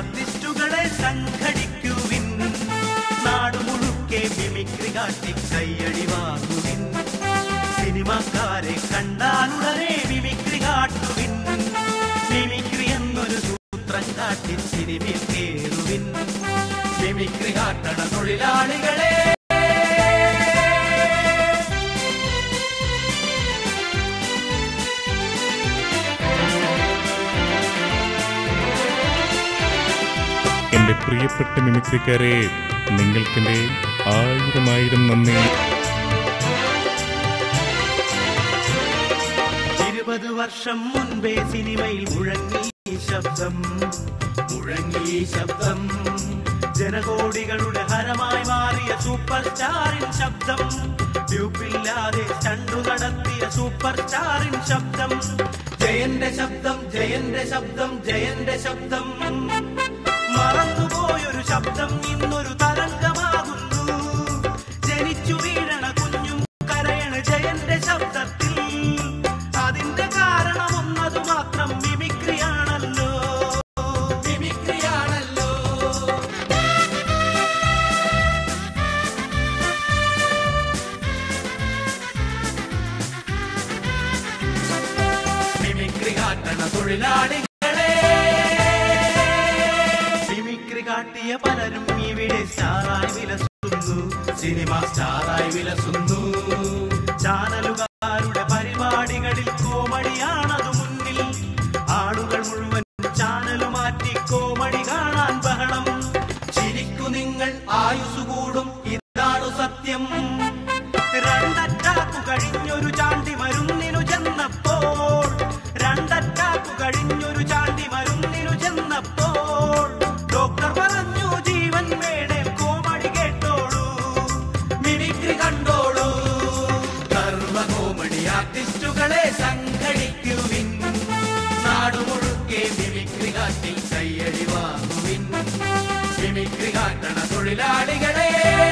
ആർട്ടിസ്റ്റുകളെ സംഘടിക്കുവിൻ നാടു മുഴുക്കെ മിമിക്രി കാട്ടി കയ്യടി വാങ്ങുവിൻ സിനിമാക്കാരെ കണ്ടാലുടനെ മിമിക്രി കാട്ടുവിൻ മിമിക്രി എന്നൊരു സൂത്രം കാട്ടി സിനിമയിൽ കേറുവിൻ മിമിക്രി കാട്ടണ തൊഴിലാളികളെ എന്റെ പ്രിയപ്പെട്ട മിമിക്രിക്കാരെ നിങ്ങൾക്കെന്റെ ആയിരം ആയിരം നന്ദി ഇരുപത് വർഷം മുൻപേ സിനിമയിൽ മുഴങ്ങി ഈ ശബ്ദം മുഴങ്ങി ഈ ശബ്ദം ജനകോടികളുടെ ഹരമായി മാറിയ സൂപ്പർ സ്റ്റാറിൻ ശബ്ദം ട്യൂബില്ലാതെ സ്റ്റണ്ടു നടത്തിയ സൂപ്പർ സ്റ്റാറിൻ ശബ്ദം ജയന്റെ ശബ്ദം ജയന്റെ ശബ്ദം ജയന്റെ ശബ്ദം മറന്നുപോയൊരു ശബ്ദം ഇന്നൊരു തരംഗമാകുന്നു ജനിച്ചു വീഴണ കുഞ്ഞും കരയണ ജയന്റെ ശബ്ദത്തിൽ അതിന്റെ കാരണം ഒന്നതു മാത്രം മിമിക്രിയാണല്ലോ മിമിക്രിയാണല്ലോ മിമിക്രി കാട്ടണ തൊഴിലാളികളെ മിമിക്രി കാട്ടിയ പലരും ഇവിടെ സ്റ്റാറായി വിലസുന്നു സിനിമ സ്റ്റാറായി വിലസുന്നു ചാനലുകാരുടെ പരിപാടികളിൽ കോമഡിയാണതു മുന്നിൽ ആളുകൾ മുഴുവൻ ചാനലു മാറ്റി കോമഡി കാണാൻ ബഹളം ചിരിക്കു നിങ്ങൾ ആയുസ് കൂടും ഇതാണു സത്യം രണ്ടറ്റാക്കു കഴിഞ്ഞൊരു ചാണ്ടി മരുന്നിനു ചെന്നപ്പോൾ രണ്ടറ്റാക്കു കഴിഞ്ഞൊരു ചാണ്ടി മരുന്നിനു ചെന്നപ്പോൾ ഡോക്ടർ പറഞ്ഞു ജീവൻ വേണേ കോമഡി കേട്ടോളൂ മിമിക്രി കണ്ടോളൂ കർമ്മ കോമഡി ആർട്ടിസ്റ്റുകളെ സംഘടിക്കുവിൻ നാടു മുഴുക്കെ മിമിക്രി കാട്ടി കയ്യടി വാങ്ങുവിൻ മിമിക്രി കാട്ടണ തൊഴിലാളികളെ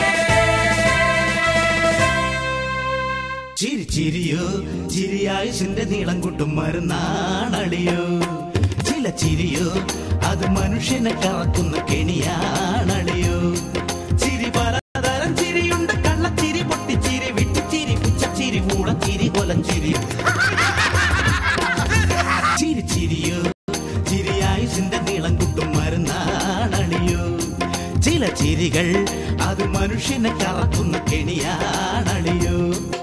ചിരി ചിരിയോ ചിരിയായുസിന്റെ നീളം കൂട്ടും മരുന്നാണളിയോ ചില ചിരിയോ അത് മനുഷ്യനെ കറക്കുന്ന കെണിയാണളിയോ ചിരി പലതരം ചിരിയുണ്ട് കള്ളച്ചിരി പൊട്ടിച്ചിരി വിട്ടിച്ചിരി പുച്ചച്ചിരി കൂടച്ചിരി കൊലച്ചിരി ചിരി ചിരിയോ ചിരിയായുസിന്റെ നീളം കൂട്ടും മരുന്നാണളിയോ ചില ചിരികൾ അത് മനുഷ്യനെ കറക്കുന്ന കെണിയാണളിയോ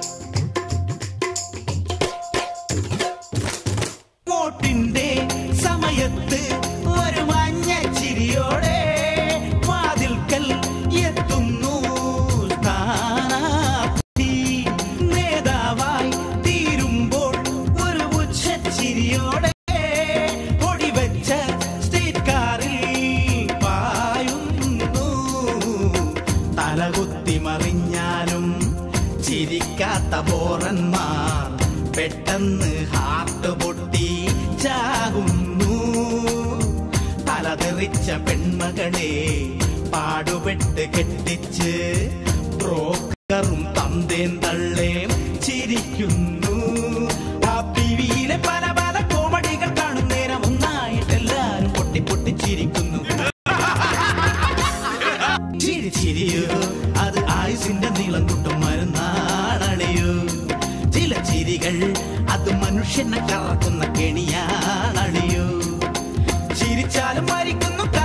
വോട്ടിന്റെ സമയത്ത് ഒരു മഞ്ഞ ചിരിയോടെ വാതിൽക്കൽ എത്തുന്നു സ്ഥാനാർത്ഥി നേതാവായി തീരുമ്പോൾ ഒരു ഉച്ചച്ചിരിയോടെ ഒടിവെച്ച സ്റ്റേറ്റ് കാറിൽ പായുന്നു തലകുത്തി മറിഞ്ഞാലും ചിരിക്കാത്ത ബോറന്മാർ പെട്ടെന്ന് ഹാർട്ട് പൊട്ടി ചാകുന്നു തലതെറിച്ച പെൺമകളെ പാടുപെട്ട് കെട്ടിച്ച് ബ്രോക്കറും തന്തേൻ തള്ളേം ചിരിക്കുന്നു ആ പിവിയിലെ പല പല കോമഡികൾ കാണും നേരം ഒന്നായിട്ട് എല്ലാരും പൊട്ടി പൊട്ടി ചിരിക്കുന്നു ചിരി ചിരിയോ അത് ആയുസിന്റെ നീളം കൂട്ടും മരുന്നാണളിയോ ചില ചിരികൾ അത് മനുഷ്യനെ കറക്കുന്ന കെണിയാണളിയോ ചിരിച്ചാലും മരിക്കുന്നു